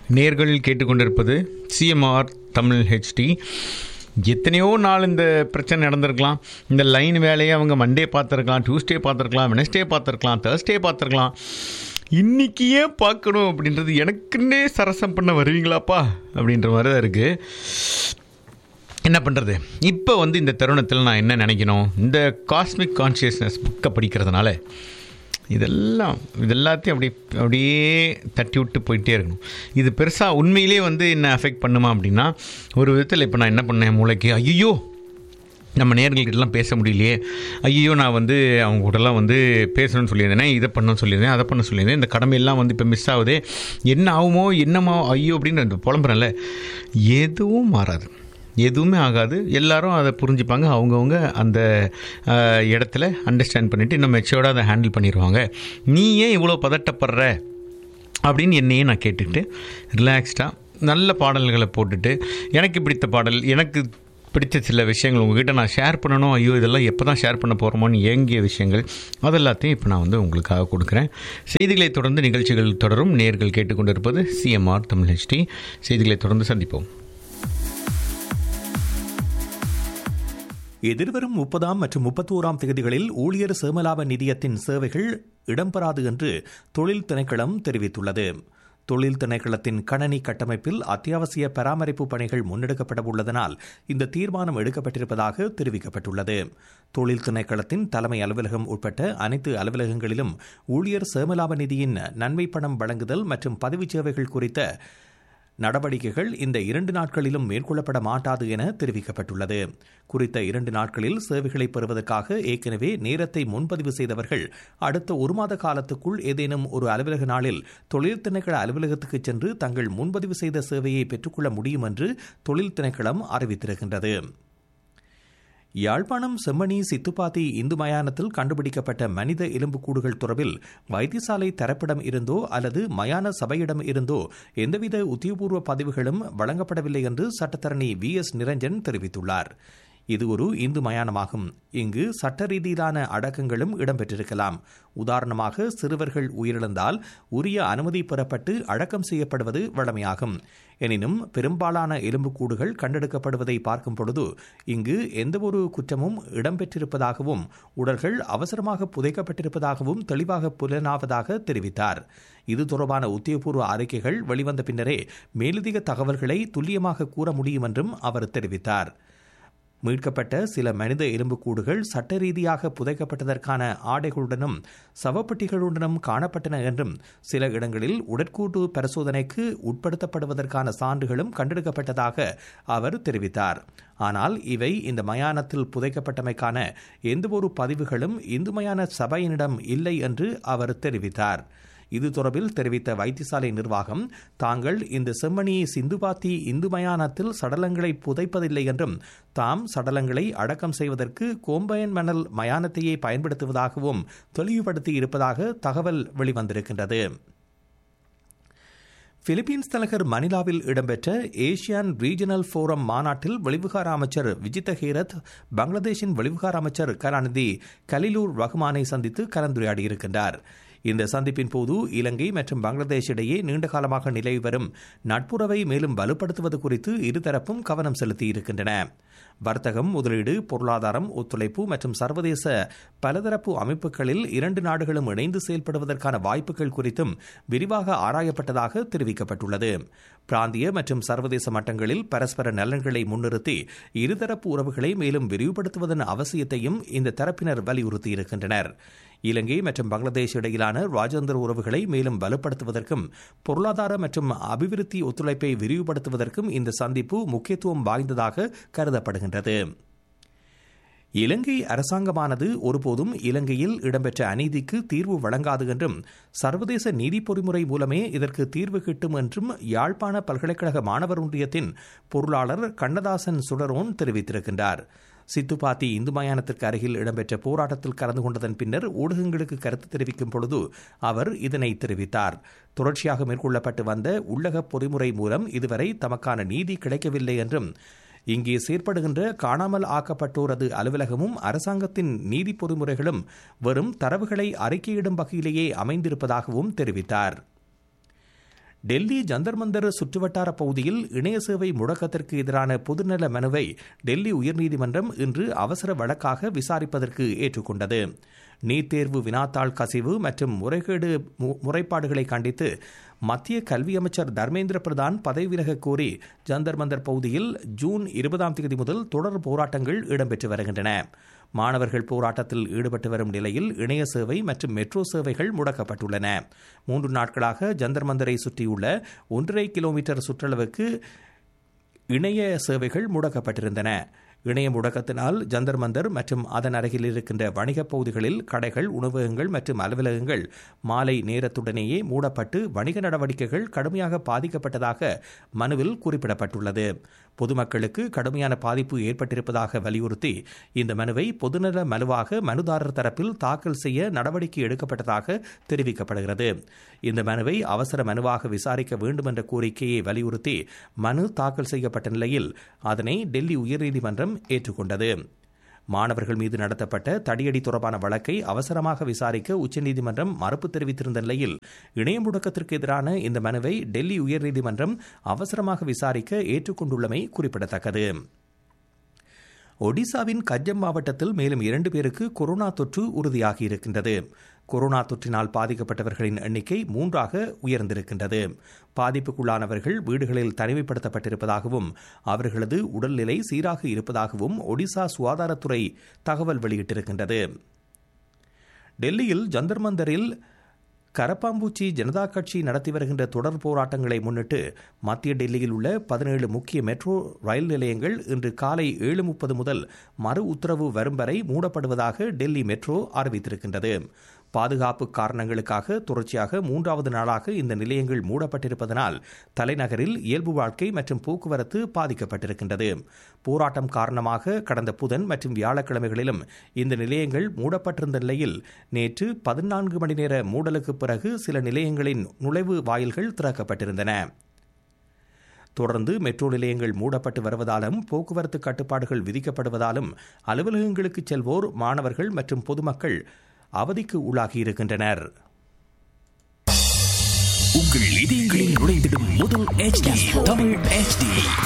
நேர்கள் கேட்டுக்கொண்டிருப்பது CMR Tamil HD எத்தனையோ நாள் இந்த பிரச்சனை நடந்திருக்கலாம் இந்த லைன் வேலையை அவங்க மண்டே பார்த்துருக்கலாம் டியூஸ்டே பார்த்துருக்கலாம் வெனஸ்டே பார்த்துருக்கலாம் தேர்ஸ்டே பார்த்துருக்கலாம் இன்னைக்கு ஏன் பார்க்கணும் அப்படின்றது எனக்குன்னே சரசம் பண்ண வருவீங்களாப்பா அப்படின்ற மாதிரி தான் இருக்குது என்ன பண்ணுறது இப்போ வந்து இந்த தருணத்தில் நான் என்ன நினைக்கணும் இந்த காஸ்மிக் கான்ஷியஸ்னஸ் புக்கை படிக்கிறதுனால இதெல்லாம் இது எல்லாத்தையும் அப்படி அப்படியே தட்டி விட்டு போயிட்டே இருக்கணும் இது பெருசாக உண்மையிலே வந்து என்ன அஃபெக்ட் பண்ணுமா அப்படின்னா ஒரு விதத்தில் இப்போ நான் என்ன பண்ணேன் மூளைக்கு ஐயோ நம்ம நேர்கள்கிட்டலாம் பேச முடியலையே ஐயோ நான் வந்து அவங்க கூடலாம் வந்து பேசணும்னு சொல்லியிருந்தேன் இதை பண்ணணும்னு சொல்லியிருந்தேன் அதை பண்ண சொல்லியிருந்தேன் இந்த கடமையெல்லாம் வந்து இப்போ மிஸ் ஆகுது என்ன ஆகுமோ என்னமோ ஐயோ அப்படின்னு புலம்புறேன்ல எதுவும் மாறாது எதுவுமே ஆகாது எல்லாரும் அதை புரிஞ்சுப்பாங்க அவங்கவுங்க அந்த அஹ், இடத்துல அண்டர்ஸ்டாண்ட் பண்ணிவிட்டு இன்னும் மெச்சோர்டாக அதை ஹேண்டில் பண்ணிடுவாங்க நீ ஏன் இவ்வளோ பதட்டப்படுற அப்படின்னு என்னையே நான் கேட்டுக்கிட்டு ரிலாக்ஸ்டாக நல்ல பாடல்களை போட்டுட்டு எனக்கு பிடித்த பாடல் எனக்கு பிடிச்ச சில விஷயங்கள் உங்ககிட்ட நான் ஷேர் பண்ணணும் ஐயோ இதெல்லாம் எப்போ தான் ஷேர் பண்ண போகிறோமோன்னு ஏங்கிய விஷயங்கள் அதெல்லாத்தையும் இப்போ நான் வந்து உங்களுக்காக கொடுக்குறேன் செய்திகளை தொடர்ந்து நிகழ்ச்சிகள் தொடரும் நேர்கள் கேட்டுக்கொண்டிருப்பது சிஎம்ஆர் தமிழ் ஹெச்டி செய்திகளை தொடர்ந்து சந்திப்போம் எதிர்வரும் முப்பதாம் மற்றும் முப்பத்தோராம் தேதிகளில் ஊழியர் சேமலாப நிதியத்தின் சேவைகள் இடம்பெறாது என்று தொழில் திணைக்களம் தெரிவித்துள்ளது தொழில் திணைக்களத்தின் கணனி கட்டமைப்பில் அத்தியாவசிய பராமரிப்பு பணிகள் முன்னெடுக்கப்பட உள்ளதனால் இந்த தீர்மானம் எடுக்கப்பட்டிருப்பதாக தெரிவிக்கப்பட்டுள்ளது தொழில் திணைக்களத்தின் தலைமை அலுவலகம் உட்பட்ட அனைத்து அலுவலகங்களிலும் ஊழியர் சேமலாப நிதியின் நன்மை பணம் வழங்குதல் மற்றும் பதிவுச் சேவைகள் குறித்த நடவடிக்கைகள் இந்த இரண்டு நாட்களிலும் மேற்கொள்ளப்பட மாட்டாது என தெரிவிக்கப்பட்டுள்ளது குறித்த இரண்டு நாட்களில் சேவைகளை பெறுவதற்காக ஏற்கனவே நேரத்தை முன்பதிவு செய்தவர்கள் அடுத்த ஒரு மாத காலத்துக்குள் ஏதேனும் ஒரு அலுவலக நாளில் தொழில் திணைக்கள அலுவலகத்துக்கு சென்று தங்கள் முன்பதிவு செய்த சேவையை பெற்றுக்கொள்ள முடியும் என்று தொழில் திணைக்களம் அறிவித்திருக்கின்றது யாழ்ப்பாணம் செம்மணி சித்துப்பாத்தி இந்து மயானத்தில் கண்டுபிடிக்கப்பட்ட மனித எலும்புக்கூடுகள் தொடர்பில் வைத்தியசாலை தரப்பிடம் இருந்தோ அல்லது மயான சபையிடம் இருந்தோ எந்தவித உத்தியோகபூர்வ பதிவுகளும் வழங்கப்படவில்லை என்று சட்டத்தரணி வி எஸ் நிரஞ்சன் தெரிவித்துள்ளார் இது ஒரு இந்து மயானமாகும் இங்கு சட்ட ரீதியிலான அடக்கங்களும் இடம்பெற்றிருக்கலாம் உதாரணமாக சிறுவர்கள் உயிரிழந்தால் உரிய அனுமதி பெறப்பட்டு அடக்கம் செய்யப்படுவது வழமையாகும் எனினும் பெரும்பாலான எலும்புக்கூடுகள் கண்டெடுக்கப்படுவதை பார்க்கும் பொழுது இங்கு எந்தவொரு குற்றமும் இடம்பெற்றிருப்பதாகவும் உடல்கள் அவசரமாக புதைக்கப்பட்டிருப்பதாகவும் தெளிவாக புலனாவதாக தெரிவித்தார் இது தொடர்பான உத்தியோகபூர்வ அறிக்கைகள் வெளிவந்த பின்னரே மேலதிக தகவல்களை துல்லியமாக கூற முடியும் என்றும் அவர் தெரிவித்தார் மீட்கப்பட்ட சில மனித எலும்புக்கூடுகள் சட்ட ரீதியாக புதைக்கப்பட்டதற்கான ஆடைகளுடனும் சவப்பெட்டிகளுடனும் காணப்பட்டன என்றும் சில இடங்களில் உடற்கூட்டு பரிசோதனைக்கு உட்படுத்தப்படுவதற்கான சான்றுகளும் கண்டெடுக்கப்பட்டதாக அவர் தெரிவித்தார் ஆனால் இவை இந்த மயானத்தில் புதைக்கப்பட்டமைக்கான எந்தவொரு பதிவுகளும் இந்து மயான சபையினிடம் இல்லை என்று அவர் தெரிவித்தார் இது தொடர்பில் தெரிவித்த வைத்தியசாலை நிர்வாகம் தாங்கள் இந்த செம்மணியை சிந்துபாத்தி இந்து மயானத்தில் சடலங்களை புதைப்பதில்லை என்றும் தாம் சடலங்களை அடக்கம் செய்வதற்கு கோம்பயன் மணல் மயானத்தையே பயன்படுத்துவதாகவும் தெளிவுபடுத்தி இருப்பதாக தகவல் வெளிவந்திருக்கின்றது பிலிப்பீன்ஸ் தலைநகர் மணிலாவில் இடம்பெற்ற ஏசியான் ரீஜனல் ஃபோரம் மாநாட்டில் வெளிவிகார அமைச்சர் விஜித ஹேரத் பங்களாதேஷின் வெளிவிகார அமைச்சர் கலாநிதி கலிலூர் ரஹ்மானை சந்தித்து கலந்துரையாடியிருக்கின்றார் இந்த சந்திப்பின் போது இலங்கை மற்றும் பங்களாதேஷ் இடையே நீண்ட காலமாக நிலவி வரும் நட்புறவை மேலும் வலுப்படுத்துவது குறித்து இருதரப்பும் கவனம் செலுத்தியிருக்கின்றன வர்த்தகம் முதலீடு பொருளாதாரம் ஒத்துழைப்பு மற்றும் சர்வதேச பலதரப்பு அமைப்புகளில் இரண்டு நாடுகளும் இணைந்து செயல்படுவதற்கான வாய்ப்புகள் குறித்தும் விரிவாக ஆராயப்பட்டதாக தெரிவிக்கப்பட்டுள்ளது பிராந்திய மற்றும் சர்வதேச மட்டங்களில் பரஸ்பர நலன்களை முன்னிறுத்தி இருதரப்பு உறவுகளை மேலும் விரிவுபடுத்துவதன் அவசியத்தையும் இந்த தரப்பினர் வலியுறுத்தியிருக்கின்றனர் இலங்கை மற்றும் பங்களாதேஷ் இடையிலான ராஜேந்திர உறவுகளை மேலும் வலுப்படுத்துவதற்கும் பொருளாதார மற்றும் அபிவிருத்தி ஒத்துழைப்பை விரிவுபடுத்துவதற்கும் இந்த சந்திப்பு முக்கியத்துவம் வாய்ந்ததாக கருதப்படுகின்றது இலங்கை அரசாங்கமானது ஒருபோதும் இலங்கையில் இடம்பெற்ற அநீதிக்கு தீர்வு வழங்காது என்றும் சர்வதேச நீதி பொறிமுறை மூலமே இதற்கு தீர்வு கிட்டும் என்றும் யாழ்ப்பாண பல்கலைக்கழக மாணவர் ஒன்றியத்தின் பொருளாளர் கண்ணதாசன் சுடரோன் தெரிவித்திருக்கின்றார் சித்துப்பாத்தி இந்து மயானத்திற்கு அருகில் இடம்பெற்ற போராட்டத்தில் கலந்து கொண்டதன் பின்னர் ஊடகங்களுக்கு கருத்து தெரிவிக்கும் பொழுது அவர் இதனை தெரிவித்தார் தொடர்ச்சியாக மேற்கொள்ளப்பட்டு வந்த உள்ளக பொறிமுறை மூலம் இதுவரை தமக்கான நீதி கிடைக்கவில்லை என்றும் இங்கே செயற்படுகின்ற காணாமல் ஆக்கப்பட்டோரது அலுவலகமும் அரசாங்கத்தின் நீதி பொறிமுறைகளும் வெறும் தரவுகளை அறிக்கையிடும் வகையிலேயே அமைந்திருப்பதாகவும் தெரிவித்தார் டெல்லி ஜந்தர் மந்தர் சுற்றுவட்டார பகுதியில் இணைய சேவை முடக்கத்திற்கு எதிரான பொதுநல மனுவை டெல்லி உயர்நீதிமன்றம் இன்று அவசர வழக்காக விசாரிப்பதற்கு ஏற்றுக்கொண்டது நீட் தேர்வு வினாத்தாள் கசிவு மற்றும் முறைகேடு முறைப்பாடுகளை கண்டித்து மத்திய கல்வி அமைச்சர் தர்மேந்திர பிரதான் பதவி விலக கோரி ஜந்தர் மந்தர் பகுதியில் ஜூன் இருபதாம் தேதி முதல் தொடர் போராட்டங்கள் இடம்பெற்று வருகின்றன மாணவர்கள் போராட்டத்தில் ஈடுபட்டு வரும் நிலையில் இணைய சேவை மற்றும் மெட்ரோ சேவைகள் முடக்கப்பட்டுள்ளன மூன்று நாட்களாக ஜந்தர் மந்தரை சுற்றியுள்ள ஒன்றரை கிலோமீட்டர் சுற்றளவுக்கு இணைய சேவைகள் முடக்கப்பட்டிருந்தன இணைய முடக்கத்தினால் ஜந்தர் மந்தர் மற்றும் அதன் அருகில் இருக்கின்ற வணிகப் பகுதிகளில் கடைகள் உணவகங்கள் மற்றும் அலுவலகங்கள் மாலை நேரத்துடனேயே மூடப்பட்டு வணிக நடவடிக்கைகள் கடுமையாக பாதிக்கப்பட்டதாக மனுவில் குறிப்பிடப்பட்டுள்ளது பொதுமக்களுக்கு கடுமையான பாதிப்பு ஏற்பட்டிருப்பதாக வலியுறுத்தி இந்த மனுவை பொதுநல மனுவாக மனுதாரர் தரப்பில் தாக்கல் செய்ய நடவடிக்கை எடுக்கப்பட்டதாக தெரிவிக்கப்படுகிறது இந்த மனுவை அவசர மனுவாக விசாரிக்க வேண்டும் என்ற கோரிக்கையை வலியுறுத்தி மனு தாக்கல் செய்யப்பட்ட நிலையில் அதனை டெல்லி உயர்நீதிமன்றம் ஏற்றுக்கொண்டது மாணவர்கள் மீது நடத்தப்பட்ட தடியடி தொடர்பான வழக்கை அவசரமாக விசாரிக்க உச்சநீதிமன்றம் மறுப்பு தெரிவித்திருந்த நிலையில் இணைய முடக்கத்திற்கு எதிரான இந்த மனுவை டெல்லி உயர்நீதிமன்றம் அவசரமாக விசாரிக்க ஏற்றுக்கொண்டுள்ளமை குறிப்பிடத்தக்கது ஒடிசாவின் கஜம் மாவட்டத்தில் மேலும் இரண்டு பேருக்கு கொரோனா தொற்று உறுதியாகியிருக்கின்றது கொரோனா தொற்றினால் பாதிக்கப்பட்டவர்களின் எண்ணிக்கை மூன்றாக உயர்ந்திருக்கின்றது பாதிப்புக்குள்ளானவர்கள் வீடுகளில் தனிமைப்படுத்தப்பட்டிருப்பதாகவும் அவர்களது உடல்நிலை சீராக இருப்பதாகவும் ஒடிசா சுகாதாரத்துறை தகவல் வெளியிட்டிருக்கின்றது டெல்லியில் ஜந்தர் மந்தரில் கரப்பாம்பூச்சி ஜனதா கட்சி நடத்தி வருகின்ற தொடர் போராட்டங்களை முன்னிட்டு மத்திய டெல்லியில் உள்ள பதினேழு முக்கிய மெட்ரோ ரயில் நிலையங்கள் இன்று காலை ஏழு முப்பது முதல் மறு உத்தரவு வரும் வரை மூடப்படுவதாக டெல்லி மெட்ரோ அறிவித்திருக்கின்றது பாதுகாப்பு காரணங்களுக்காக தொடர்ச்சியாக மூன்றாவது நாளாக இந்த நிலையங்கள் மூடப்பட்டிருப்பதனால் தலைநகரில் இயல்பு வாழ்க்கை மற்றும் போக்குவரத்து பாதிக்கப்பட்டிருக்கின்றது போராட்டம் காரணமாக கடந்த புதன் மற்றும் வியாழக்கிழமைகளிலும் இந்த நிலையங்கள் மூடப்பட்டிருந்த நிலையில் நேற்று பதினான்கு மணி நேர மூடலுக்கு பிறகு சில நிலையங்களின் நுழைவு வாயில்கள் திறக்கப்பட்டிருந்தன தொடர்ந்து மெட்ரோ நிலையங்கள் மூடப்பட்டு வருவதாலும் போக்குவரத்து கட்டுப்பாடுகள் விதிக்கப்படுவதாலும் அலுவலகங்களுக்கு செல்வோர் மாணவர்கள் மற்றும் பொதுமக்கள் அவதிக்கு உள்ளாகியிருக்கின்றனர் உங்கள் இதயங்களில் நுழைந்திடும் முதல் HD தமிழ் HD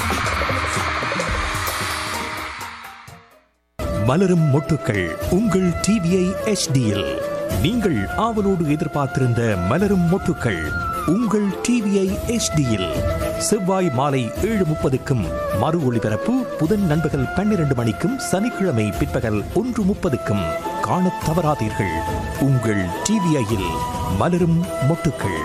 மலரும் மொட்டுக்கள் உங்கள் டிவிஐ எச்டியில் நீங்கள் ஆவலோடு எதிர்பார்த்திருந்த மலரும் மொட்டுக்கள் உங்கள் டிவிஐ எச்டியில் செவ்வாய் மாலை ஏழு முப்பதுக்கும் மறு ஒளிபரப்பு புதன் நண்பகல் பன்னிரண்டு மணிக்கும் சனிக்கிழமை பிற்பகல் ஒன்று முப்பதுக்கும் காணத் தவறாதீர்கள் உங்கள் டிவிஐயில் மலரும் மொட்டுக்கள்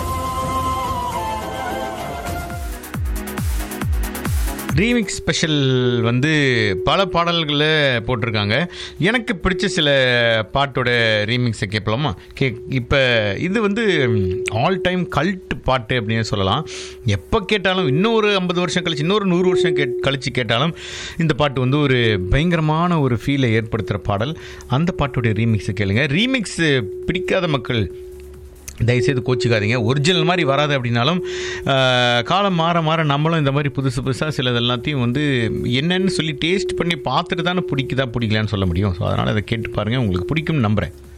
ரீமிக்ஸ் ஸ்பெஷல் வந்து பல பாடல்களை போட்டிருக்காங்க எனக்கு பிடிச்ச சில பாட்டோட ரீமிக்ஸை கேட்கலாமா கே இப்போ இது வந்து ஆல் டைம் கல்ட் பாட்டு அப்படின்னு சொல்லலாம் எப்போ கேட்டாலும் இன்னொரு ஐம்பது வருஷம் கழிச்சு இன்னொரு நூறு வருஷம் கே கழிச்சு கேட்டாலும் இந்த பாட்டு வந்து ஒரு பயங்கரமான ஒரு ஃபீலை ஏற்படுத்துகிற பாடல் அந்த பாட்டோடைய ரீமிக்ஸை கேளுங்க ரீமிக்ஸ் பிடிக்காத மக்கள் தயவுசெய்து கோச்சிக்காதீங்க ஒரிஜினல் மாதிரி வராது அப்படின்னாலும் ஆஹ், காலம் மாற மாற நம்மளும் இந்த மாதிரி புதுசு புதுசாக சிலது எல்லாத்தையும் வந்து என்னன்னு சொல்லி டேஸ்ட் பண்ணி பார்த்துட்டு தானே பிடிக்குதா பிடிக்கலான்னு சொல்ல முடியும் ஸோ அதனால் அதை கேட்டு பாருங்கள் உங்களுக்கு பிடிக்கும்னு நம்புகிறேன்